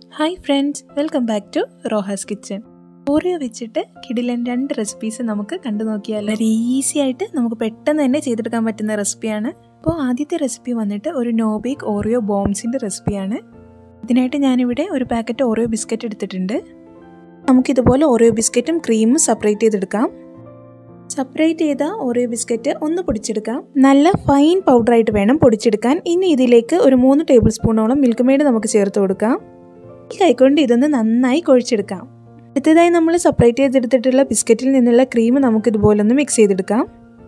hi friends welcome back to Roha's kitchen Oreo വെച്ചിട്ട് കിടിലൻ രണ്ട് റെസിപ്പീസ് നമുക്ക് കണ്ടു നോക്കിയാൽ വളരെ ഈസി ആയിട്ട് നമുക്ക് പെട്ടെന്ന് തന്നെ ചെയ്തെടുക്കാൻ പറ്റുന്ന റെസിപ്പിയാണ് അപ്പോൾ ആദ്യത്തെ റെസിപ്പി വന്നിട്ട് ഒരു നോബേക്ക് ഓറിയോ ബോംസിൻ്റെ റെസിപ്പിയാണ് ഇതിനായിട്ട് ഞാനിവിടെ ഒരു പാക്കറ്റ് ഓറിയോ ബിസ്ക്കറ്റ് എടുത്തിട്ടുണ്ട് നമുക്കിതുപോലെ ഓറിയോ ബിസ്ക്കറ്റും ക്രീമും സെപ്പറേറ്റ് ചെയ്തെടുക്കാം സെപ്പറേറ്റ് ചെയ്ത ഓറിയോ ബിസ്ക്കറ്റ് ഒന്ന് പൊടിച്ചെടുക്കാം നല്ല ഫൈൻ പൗഡറായിട്ട് വേണം പൊടിച്ചെടുക്കാൻ ഇനി ഇതിലേക്ക് ഒരു മൂന്ന് ടേബിൾ സ്പൂണോളം മിൽക്ക് മെയ്ഡ് നമുക്ക് ചേർത്ത് കൊടുക്കാം ഈ കൈകൊണ്ട് ഇതൊന്ന് നന്നായി കുഴച്ചെടുക്കാം അടുത്തതായി നമ്മൾ സെപ്പറേറ്റ് ചെയ്തെടുത്തിട്ടുള്ള ബിസ്ക്കറ്റിൽ നിന്നുള്ള ക്രീം നമുക്ക് ഇതുപോലെ ഒന്ന് മിക്സ് ചെയ്തെടുക്കാം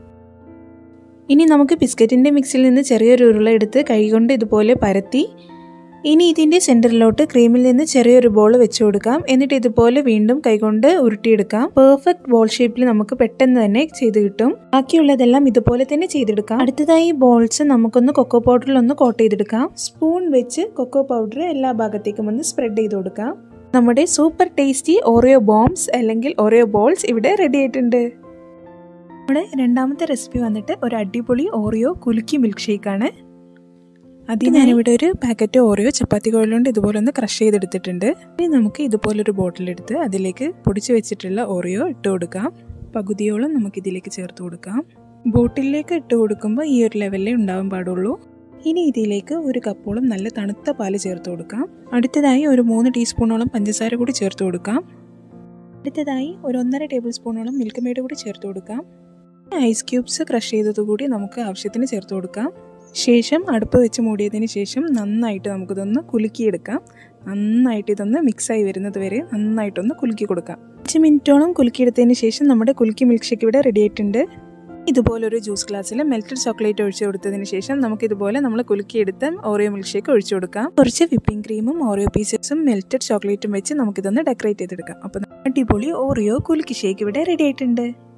ഇനി നമുക്ക് ബിസ്ക്കറ്റിൻ്റെ മിക്സിൽ നിന്ന് ചെറിയൊരു ഉരുള എടുത്ത് കൈകൊണ്ട് ഇതുപോലെ പരത്തി ഇനി ഇതിൻ്റെ സെൻറ്ററിലോട്ട് ക്രീമിൽ നിന്ന് ചെറിയൊരു ബോൾ വെച്ച് കൊടുക്കാം എന്നിട്ട് ഇതുപോലെ വീണ്ടും കൈകൊണ്ട് ഉരുട്ടിയെടുക്കാം പെർഫെക്റ്റ് ബോൾ ഷേപ്പിൽ നമുക്ക് പെട്ടെന്ന് തന്നെ ചെയ്ത് കിട്ടും ബാക്കിയുള്ളതെല്ലാം ഇതുപോലെ തന്നെ ചെയ്തെടുക്കാം അടുത്തതായി ബോൾസ് നമുക്കൊന്ന് കൊക്കോ പൗഡറിൽ ഒന്ന് കോട്ട് ചെയ്തെടുക്കാം സ്പൂൺ വെച്ച് കൊക്കോ പൗഡർ എല്ലാ ഭാഗത്തേക്കും ഒന്ന് സ്പ്രെഡ് ചെയ്ത് കൊടുക്കാം നമ്മുടെ സൂപ്പർ ടേസ്റ്റി ഓറിയോ ബോംസ് അല്ലെങ്കിൽ ഓറിയോ ബോൾസ് ഇവിടെ റെഡി ആയിട്ടുണ്ട് നമ്മുടെ രണ്ടാമത്തെ റെസിപ്പി വന്നിട്ട് ഒരു അടിപൊളി ഓറിയോ കുലുക്കി മിൽക്ക് ഷേക്കാണ് അതിന് ഞാനിവിടെ ഒരു പാക്കറ്റ് ഓറിയോ ചപ്പാത്തി കോഴിലുകൊണ്ട് ഇതുപോലെ ഒന്ന് ക്രഷ് ചെയ്തെടുത്തിട്ടുണ്ട് ഇനി നമുക്ക് ഇതുപോലൊരു ബോട്ടിലെടുത്ത് അതിലേക്ക് പൊടിച്ച് വെച്ചിട്ടുള്ള ഓറിയോ ഇട്ട് കൊടുക്കാം പകുതിയോളം നമുക്ക് ഇതിലേക്ക് ചേർത്ത് കൊടുക്കാം ബോട്ടിലേക്ക് ഇട്ട് കൊടുക്കുമ്പോൾ ഈ ഒരു ലെവലിലേ ഉണ്ടാവാൻ പാടുള്ളൂ ഇനി ഇതിലേക്ക് ഒരു കപ്പോളം നല്ല തണുത്ത പാല് ചേർത്ത് കൊടുക്കാം അടുത്തതായി ഒരു മൂന്ന് ടീസ്പൂണോളം പഞ്ചസാര കൂടി ചേർത്ത് കൊടുക്കാം അടുത്തതായി ഒരു ഒന്നര ടേബിൾ സ്പൂണോളം മിൽക്ക് മെയ്ഡ് കൂടി ചേർത്ത് കൊടുക്കാം ഐസ് ക്യൂബ്സ് ക്രഷ് ചെയ്തത് കൂടി നമുക്ക് ആവശ്യത്തിന് ചേർത്ത് കൊടുക്കാം ശേഷം അടുപ്പ് വെച്ച് മൂടിയതിന് ശേഷം നന്നായിട്ട് നമുക്കിതൊന്ന് കുലുക്കിയെടുക്കാം നന്നായിട്ട് ഇതൊന്ന് മിക്സായി വരുന്നത് വരെ നന്നായിട്ടൊന്ന് കുലുക്കി കൊടുക്കാം അഞ്ച് മിനിറ്റോളം കുലുക്കിയെടുത്തതിന് ശേഷം നമ്മുടെ കുലുക്കി മിൽക്ക് ഷേക്ക് ഇവിടെ റെഡി ആയിട്ടുണ്ട് ഇതുപോലൊരു ജ്യൂസ് ഗ്ലാസ്സിൽ മെൽറ്റഡ് ചോക്ലേറ്റ് ഒഴിച്ചു കൊടുത്തതിന് ശേഷം നമുക്ക് ഇതുപോലെ നമ്മൾ കുലുക്കിയെടുത്ത ഓറിയോ മിൽക്ക് ഷേക്ക് ഒഴിച്ചു കൊടുക്കാം കുറച്ച് വിപ്പിംഗ് ക്രീമും ഓറിയോ പീസസും മെൽറ്റഡ് ചോക്ലേറ്റും വെച്ച് നമുക്കിതൊന്ന് ഡെക്കറേറ്റ് ചെയ്തെടുക്കാം അപ്പോൾ അടിപൊളി ഓറിയോ കുലുക്കി ഷേക്ക് ഇവിടെ റെഡി ആയിട്ടുണ്ട്